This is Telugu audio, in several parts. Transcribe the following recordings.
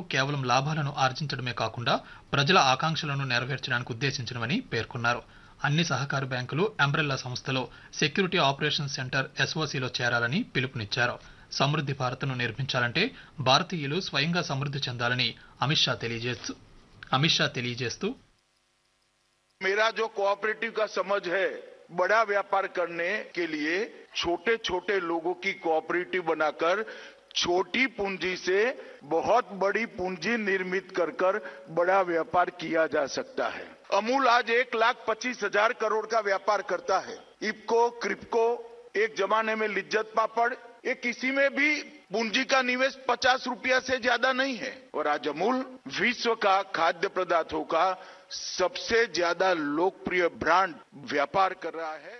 కేవలం లాభాలను ఆర్జించడమే కాకుండా ప్రజల ఆకాంక్షలను నెరవేర్చడానికి ఉద్దేశించినవని పేర్కొన్నారు అన్ని సహకార బ్యాంకులు అంబ్రెల్లా సంస్థలో సెక్యూరిటీ ఆపరేషన్ సెంటర్ ఎస్ఓసిలో చేరాలని పిలుపునిచ్చారు సమృద్ధి భారత్ను నిర్మించాలంటే భారతీయులు స్వయంగా సమృద్ధి చెందాలని అమిత్ షా తెలియజేస్తూ అమిత్ షా తెలియజేస్తూ मेरा जो कोऑपरेटिव का समझ है बड़ा व्यापार करने के लिए छोटे छोटे लोगों की कोऑपरेटिव बनाकर छोटी पूंजी से बहुत बड़ी पूंजी निर्मित कर कर बड़ा व्यापार किया जा सकता है अमूल आज एक लाख पच्चीस हजार करोड़ का व्यापार करता है इपको क्रिप्को एक जमाने में लिज्जत पापड़ ये किसी में भी पूंजी का निवेश पचास रुपया से ज्यादा नहीं है और आज अमूल विश्व का खाद्य पदार्थों का सबसे ज्यादा लोकप्रिय ब्रांड व्यापार कर रहा है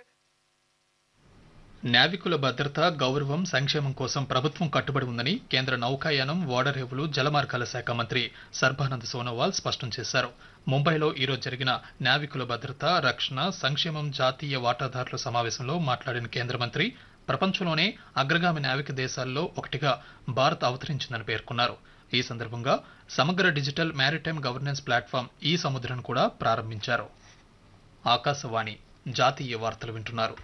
నావికుల భద్రత గౌరవం సంక్షేమం కోసం ప్రభుత్వం కట్టుబడి ఉందని కేంద్ర నౌకాయానం ఓడరేవులు జలమార్గాల శాఖ మంత్రి సర్బానంద్ సోనోవాల్ స్పష్టం చేశారు ముంబైలో ఈరోజు జరిగిన నావికుల భద్రత రక్షణ సంక్షేమం జాతీయ వాటాదారుల సమావేశంలో మాట్లాడిన కేంద్ర మంత్రి ప్రపంచంలోనే అగ్రగామి నావిక దేశాల్లో ఒకటిగా భారత్ అవతరించిందని పేర్కొన్నారు ఈ సందర్భంగా సమగ్ర డిజిటల్ మ్యారిటైమ్ గవర్నెన్స్ ప్లాట్ఫామ్ ఈ సముద్రను కూడా ప్రారంభించారు ఆకాశవాణి జాతీయ వార్తలు వింటున్నారు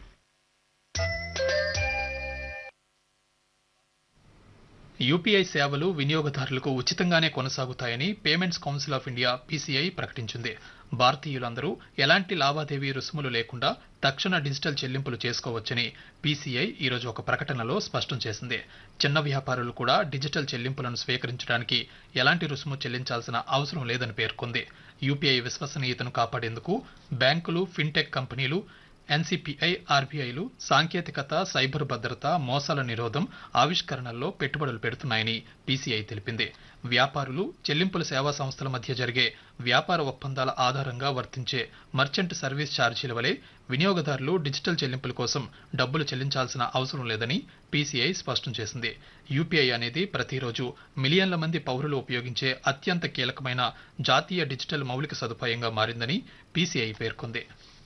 యూపీఐ సేవలు వినియోగదారులకు ఉచితంగానే కొనసాగుతాయని payments council of India PCI ప్రకటించింది భారతీయులందరూ ఎలాంటి లావాదేవీ రుసుములు లేకుండా తక్షణ డిజిటల్ చెల్లింపులు చేసుకోవచ్చని పీసీఐ ఈరోజు ఒక ప్రకటనలో స్పష్టం చేసింది చిన్న వ్యాపారులు కూడా డిజిటల్ చెల్లింపులను స్వీకరించడానికి ఎలాంటి రుసుము చెల్లించాల్సిన అవసరం లేదని పేర్కొంది యూపీఐ విశ్వసనీయతను కాపాడేందుకు బ్యాంకులు ఫిన్టెక్ కంపెనీలు ఎన్సీపీఐ ఆర్బీఐలు సాంకేతికత సైబర్ భద్రత మోసాల నిరోధం ఆవిష్కరణల్లో పెట్టుబడులు పెడుతున్నాయని పీసీఐ తెలిపింది వ్యాపారులు చెల్లింపుల సేవా సంస్థల మధ్య జరిగే వ్యాపార ఒప్పందాల ఆధారంగా వర్తించే మర్చెంట్ సర్వీస్ ఛార్జీల వలె వినియోగదారులు డిజిటల్ చెల్లింపుల కోసం డబ్బులు చెల్లించాల్సిన అవసరం లేదని పీసీఐ స్పష్టం చేసింది యూపీఐ అనేది ప్రతిరోజు మిలియన్ల మంది పౌరులు ఉపయోగించే అత్యంత కీలకమైన జాతీయ డిజిటల్ మౌలిక సదుపాయంగా మారిందని పీసీఐ పేర్కొంది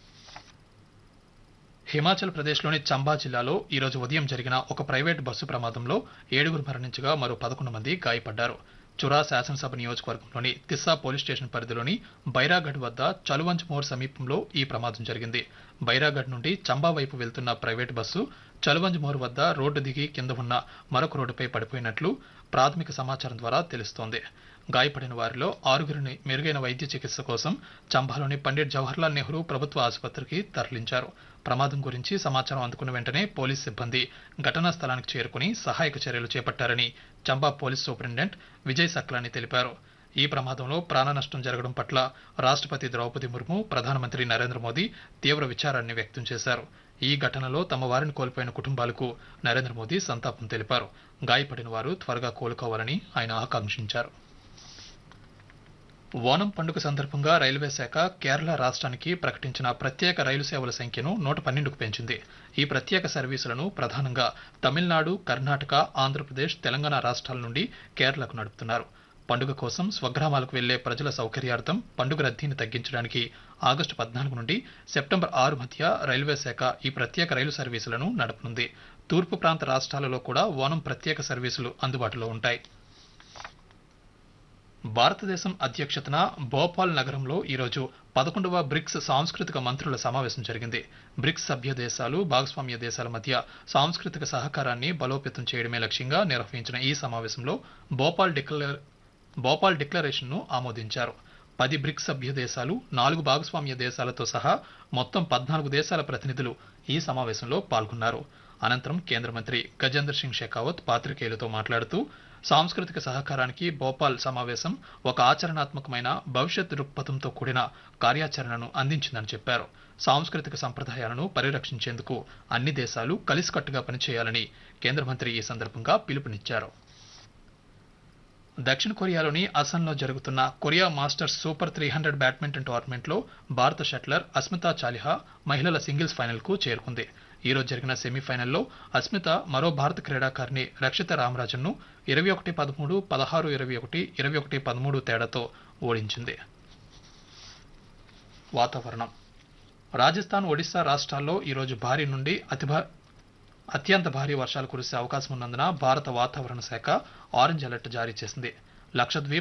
హిమాచల్ ప్రదేశ్లోని చంబా జిల్లాలో ఈరోజు ఉదయం జరిగిన ఒక ప్రైవేట్ బస్సు ప్రమాదంలో ఏడుగురు మరణించగా మరో పదకొండు మంది గాయపడ్డారు చురా శాసనసభ నియోజకవర్గంలోని తిస్సా పోలీస్ స్టేషన్ పరిధిలోని బైరాగఢ్ వద్ద చలువంజ్ మోర్ సమీపంలో ఈ ప్రమాదం జరిగింది బైరాగఢ్ నుండి చంబా వైపు వెళ్తున్న ప్రైవేట్ బస్సు చలువంజ్ మోర్ వద్ద రోడ్డు దిగి కింద ఉన్న మరొక రోడ్డుపై పడిపోయినట్లు ప్రాథమిక సమాచారం ద్వారా తెలుస్తోంది గాయపడిన వారిలో ఆరుగురిని మెరుగైన వైద్య చికిత్స కోసం చంబాలోని పండిట్ జవహర్లాల్ నెహ్రూ ప్రభుత్వ ఆసుపత్రికి తరలించారు ప్రమాదం గురించి సమాచారం అందుకున్న వెంటనే పోలీస్ సిబ్బంది ఘటనా స్థలానికి చేరుకుని సహాయక చర్యలు చేపట్టారని చంబా పోలీస్ సూపరింటెండెంట్ విజయ్ సక్లాని తెలిపారు ఈ ప్రమాదంలో ప్రాణ నష్టం జరగడం పట్ల రాష్ట్రపతి ద్రౌపది ముర్ము ప్రధానమంత్రి నరేంద్ర మోదీ తీవ్ర విచారాన్ని వ్యక్తం చేశారు ఈ ఘటనలో తమ వారిని కోల్పోయిన కుటుంబాలకు నరేంద్ర మోదీ సంతాపం తెలిపారు గాయపడిన వారు త్వరగా కోలుకోవాలని ఆయన ఆకాంక్షించారు ఓనం పండుగ సందర్భంగా రైల్వే శాఖ కేరళ రాష్ట్రానికి ప్రకటించిన ప్రత్యేక రైలు సేవల సంఖ్యను నూట పన్నెండుకు పెంచింది ఈ ప్రత్యేక సర్వీసులను ప్రధానంగా తమిళనాడు కర్ణాటక ఆంధ్రప్రదేశ్ తెలంగాణ రాష్ట్రాల నుండి కేరళకు నడుపుతున్నారు పండుగ కోసం స్వగ్రామాలకు వెళ్లే ప్రజల సౌకర్యార్థం పండుగ రద్దీని తగ్గించడానికి ఆగస్టు పద్నాలుగు నుండి సెప్టెంబర్ ఆరు మధ్య రైల్వే శాఖ ఈ ప్రత్యేక రైలు సర్వీసులను నడపనుంది తూర్పు ప్రాంత రాష్ట్రాలలో కూడా ఓనం ప్రత్యేక సర్వీసులు అందుబాటులో ఉంటాయి భారతదేశం అధ్యక్షతన భోపాల్ నగరంలో ఈరోజు పదకొండవ బ్రిక్స్ సాంస్కృతిక మంత్రుల సమావేశం జరిగింది బ్రిక్స్ సభ్య దేశాలు భాగస్వామ్య దేశాల మధ్య సాంస్కృతిక సహకారాన్ని బలోపేతం చేయడమే లక్ష్యంగా నిర్వహించిన ఈ సమావేశంలో భోపాల్ డిక్లర్ భోపాల్ డిక్లరేషన్ను ఆమోదించారు పది బ్రిక్స్ సభ్య దేశాలు నాలుగు భాగస్వామ్య దేశాలతో సహా మొత్తం పద్నాలుగు దేశాల ప్రతినిధులు ఈ సమావేశంలో పాల్గొన్నారు అనంతరం కేంద్ర మంత్రి గజేంద్ర సింగ్ షెకావత్ పాత్రికేయులతో మాట్లాడుతూ సాంస్కృతిక సహకారానికి భోపాల్ సమావేశం ఒక ఆచరణాత్మకమైన భవిష్యత్ దృక్పథంతో కూడిన కార్యాచరణను అందించిందని చెప్పారు సాంస్కృతిక సంప్రదాయాలను పరిరక్షించేందుకు అన్ని దేశాలు కలిసికట్టుగా పనిచేయాలని కేంద్ర మంత్రి ఈ సందర్భంగా పిలుపునిచ్చారు దక్షిణ కొరియాలోని అసన్లో జరుగుతున్న Korea masters super three hundred badminton టోర్నమెంట్లో భారత షట్లర్ అస్మితా చాలిహా మహిళల సింగిల్స్ ఫైనల్కు చేరుకుంది ఈ రోజు జరిగిన సెమీఫైనల్లో అస్మిత మరో భారత క్రీడాకారిణి రక్షిత రామరాజన్ను ఇరవై ఒకటి పదమూడు పదహారు ఇరవై ఒకటి ఇరవై ఒకటి పదమూడు తేడాతో ఓడించింది వాతావరణం రాజస్థాన్ ఒడిశా రాష్ట్రాల్లో ఈరోజు భారీ నుండి అతి భా అత్యంత భారీ వర్షాలు కురిసే అవకాశం ఉన్నందున భారత వాతావరణ శాఖ ఆరెంజ్ అలర్ట్ జారీ చేసింది లక్షద్వీప్